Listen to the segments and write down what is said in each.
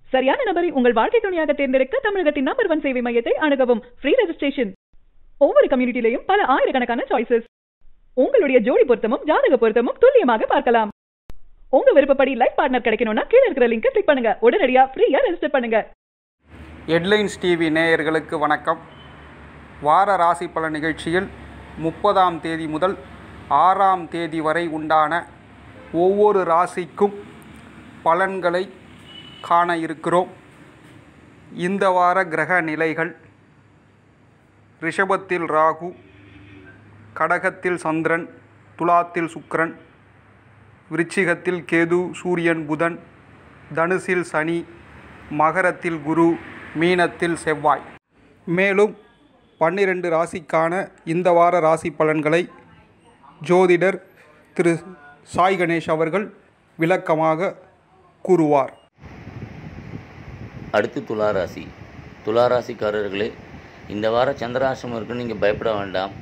சரியான நபரை உங்கள் வாழ்க்கை துணையாக தேர்ந்தெடுக்க தமிழகத்தின் நம்பர் ஒன் சேவை மையத்தை அணுகவும் ஃப்ரீ ரெஜிஸ்ட்ரேஷன் ஒவ்வொரு கம்யூனிட்டிலையும் பல ஆயிரக்கணக்கான சாய்ஸஸ் உங்களுடைய ஜோடி பொருத்தமும் ஜாதக பொருத்தமும் துல்லியமாக பார்க்கலாம் உங்க விருப்பப்படி லைஃப் பார்ட்னர் கிடைக்கணும்னா கீழ இருக்கிற லிங்கை கிளிக் பண்ணுங்க உடனடியா ஃப்ரீயா ரெஜிஸ்டர் பண்ணுங்க ஹெட்லைன்ஸ் டிவி நேயர்களுக்கு வணக்கம் வார ராசி பலன் நிகழ்ச்சியில் முப்பதாம் தேதி முதல் ஆறாம் தேதி வரை உண்டான ஒவ்வொரு ராசிக்கும் பலன்களை காண இருக்கிறோம் இந்த வார கிரக நிலைகள் ரிஷபத்தில் ராகு கடகத்தில் சந்திரன் துலாத்தில் சுக்கிரன் விருச்சிகத்தில் கேது சூரியன் புதன் தனுசில் சனி மகரத்தில் குரு மீனத்தில் செவ்வாய் மேலும் பன்னிரண்டு ராசிக்கான இந்த வார ராசி பலன்களை ஜோதிடர் திரு சாய் கணேஷ் அவர்கள் விளக்கமாக கூறுவார் அடுத்து துளாராசி துளாராசிக்காரர்களே இந்த வாரம் சந்திராசிரமம் இருக்குன்னு நீங்கள் பயப்பட வேண்டாம்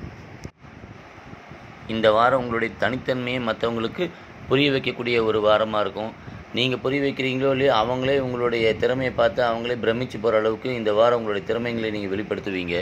இந்த வாரம் உங்களுடைய தனித்தன்மையை மற்றவங்களுக்கு புரிய வைக்கக்கூடிய ஒரு வாரமாக இருக்கும் நீங்கள் புரிய வைக்கிறீங்களோ இல்லையோ அவங்களே உங்களுடைய திறமையை பார்த்து அவங்களே பிரமிச்சு போகிற அளவுக்கு இந்த வாரம் உங்களுடைய திறமைகளை நீங்கள் வெளிப்படுத்துவீங்க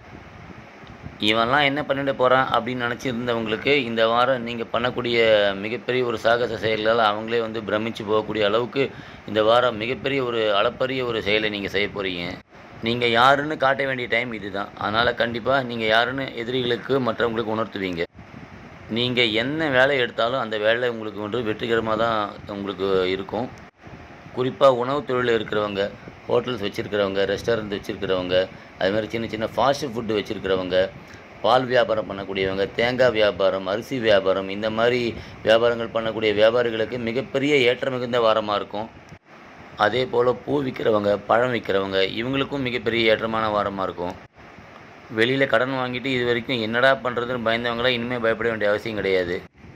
இவன்லாம் என்ன பண்ணிட்டு போகிறான் அப்படின்னு நினச்சிருந்தவங்களுக்கு இந்த வாரம் நீங்கள் பண்ணக்கூடிய மிகப்பெரிய ஒரு சாகச செயல்களால் அவங்களே வந்து பிரமிச்சு போகக்கூடிய அளவுக்கு இந்த வாரம் மிகப்பெரிய ஒரு அளப்பரிய ஒரு செயலை நீங்கள் செய்ய போகிறீங்க நீங்கள் யாருன்னு காட்ட வேண்டிய டைம் இதுதான் அதனால் கண்டிப்பாக நீங்கள் யாருன்னு எதிரிகளுக்கு மற்றவங்களுக்கு உணர்த்துவீங்க நீங்கள் என்ன வேலை எடுத்தாலும் அந்த வேலை உங்களுக்கு வந்து வெற்றிகரமாக தான் உங்களுக்கு இருக்கும் குறிப்பாக உணவு தொழிலில் இருக்கிறவங்க ஹோட்டல்ஸ் வச்சுருக்கிறவங்க ரெஸ்டாரண்ட் வச்சுருக்கிறவங்க அது மாதிரி சின்ன சின்ன ஃபாஸ்ட் ஃபுட்டு வச்சுருக்கிறவங்க பால் வியாபாரம் பண்ணக்கூடியவங்க தேங்காய் வியாபாரம் அரிசி வியாபாரம் இந்த மாதிரி வியாபாரங்கள் பண்ணக்கூடிய வியாபாரிகளுக்கு மிகப்பெரிய ஏற்ற மிகுந்த வாரமாக இருக்கும் அதே போல் பூ விற்கிறவங்க பழம் விற்கிறவங்க இவங்களுக்கும் மிகப்பெரிய ஏற்றமான வாரமாக இருக்கும் வெளியில் கடன் வாங்கிட்டு இது வரைக்கும் என்னடா பண்ணுறதுன்னு பயந்தவங்களாம் இனிமேல் பயப்பட வேண்டிய அவசியம் கிடையாது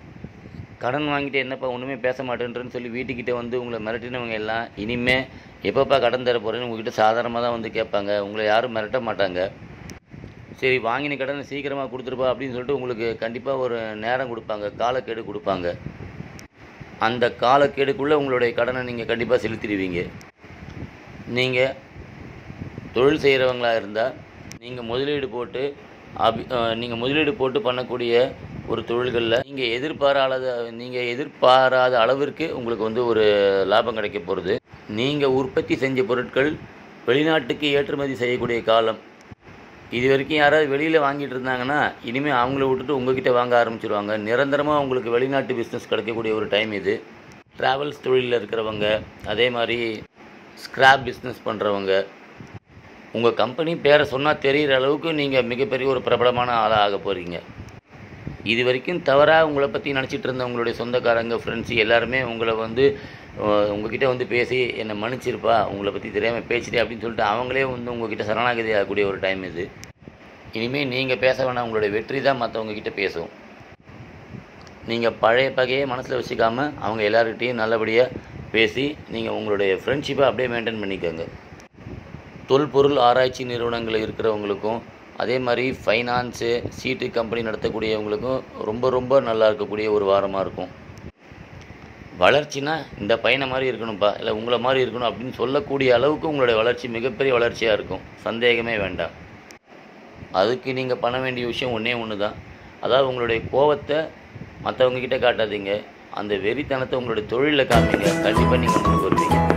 கடன் வாங்கிட்டு என்னப்பா ஒன்றுமே பேச மாட்டேன்றேன்னு சொல்லி வீட்டுக்கிட்ட வந்து உங்களை மிரட்டினவங்க எல்லாம் இனிமே எப்பப்பா கடன் தர போகிறேன்னு உங்ககிட்ட சாதாரணமாக தான் வந்து கேட்பாங்க உங்களை யாரும் மிரட்ட மாட்டாங்க சரி வாங்கின கடனை சீக்கிரமாக கொடுத்துருப்பா அப்படின்னு சொல்லிட்டு உங்களுக்கு கண்டிப்பாக ஒரு நேரம் கொடுப்பாங்க காலக்கெடு கொடுப்பாங்க அந்த காலக்கெடுக்குள்ளே உங்களுடைய கடனை நீங்கள் கண்டிப்பாக செலுத்திடுவீங்க நீங்கள் தொழில் செய்கிறவங்களா இருந்தால் நீங்கள் முதலீடு போட்டு அபி நீங்கள் முதலீடு போட்டு பண்ணக்கூடிய ஒரு தொழில்களில் நீங்கள் எதிர்பாராத நீங்கள் எதிர்பாராத அளவிற்கு உங்களுக்கு வந்து ஒரு லாபம் கிடைக்க போகிறது நீங்கள் உற்பத்தி செஞ்ச பொருட்கள் வெளிநாட்டுக்கு ஏற்றுமதி செய்யக்கூடிய காலம் இது வரைக்கும் யாராவது வெளியில் வாங்கிட்டு இருந்தாங்கன்னா இனிமேல் அவங்கள விட்டுட்டு உங்ககிட்ட வாங்க ஆரம்பிச்சிருவாங்க நிரந்தரமாக உங்களுக்கு வெளிநாட்டு பிஸ்னஸ் கிடைக்கக்கூடிய ஒரு டைம் இது ட்ராவல்ஸ் தொழிலில் இருக்கிறவங்க அதே மாதிரி ஸ்கிராப் பிஸ்னஸ் பண்ணுறவங்க உங்கள் கம்பெனி பேரை சொன்னால் தெரிகிற அளவுக்கு நீங்கள் மிகப்பெரிய ஒரு பிரபலமான ஆளாக ஆக போகிறீங்க இது வரைக்கும் தவறாக உங்களை பற்றி நினச்சிட்டு இருந்த உங்களுடைய சொந்தக்காரங்க ஃப்ரெண்ட்ஸ் எல்லாருமே உங்களை வந்து அஹ், உங்ககிட்ட வந்து பேசி என்னை மன்னிச்சிருப்பா உங்களை பற்றி தெரியாமல் பேசிட்டே அப்படின்னு சொல்லிட்டு அவங்களே வந்து உங்ககிட்ட சரணாகதி ஆகக்கூடிய ஒரு டைம் இது இனிமேல் நீங்கள் பேச வேணாம் உங்களுடைய வெற்றி தான் மற்றவங்க கிட்ட பேசும் நீங்கள் பழைய பகையை மனசில் வச்சுக்காம அவங்க எல்லாருக்கிட்டையும் நல்லபடியாக பேசி நீங்கள் உங்களுடைய ஃப்ரெண்ட்ஷிப்பை அப்படியே மெயின்டைன் பண்ணிக்கோங்க தொல்பொருள் ஆராய்ச்சி நிறுவனங்கள் இருக்கிறவங்களுக்கும் அதே மாதிரி ஃபைனான்ஸு சீட்டு கம்பெனி நடத்தக்கூடியவங்களுக்கும் ரொம்ப ரொம்ப நல்லா இருக்கக்கூடிய ஒரு வாரமாக இருக்கும் வளர்ச்சினா இந்த பையனை மாதிரி இருக்கணும்ப்பா இல்லை உங்களை மாதிரி இருக்கணும் அப்படின்னு சொல்லக்கூடிய அளவுக்கு உங்களுடைய வளர்ச்சி மிகப்பெரிய வளர்ச்சியாக இருக்கும் சந்தேகமே வேண்டாம் அதுக்கு நீங்கள் பண்ண வேண்டிய விஷயம் ஒன்றே ஒன்று தான் அதாவது உங்களுடைய கோவத்தை மற்றவங்க கிட்ட காட்டாதீங்க அந்த வெறித்தனத்தை உங்களுடைய தொழிலில் காமிங்க கண்டிப்பாக நீங்கள் முன்னுக்கு வருவீங்க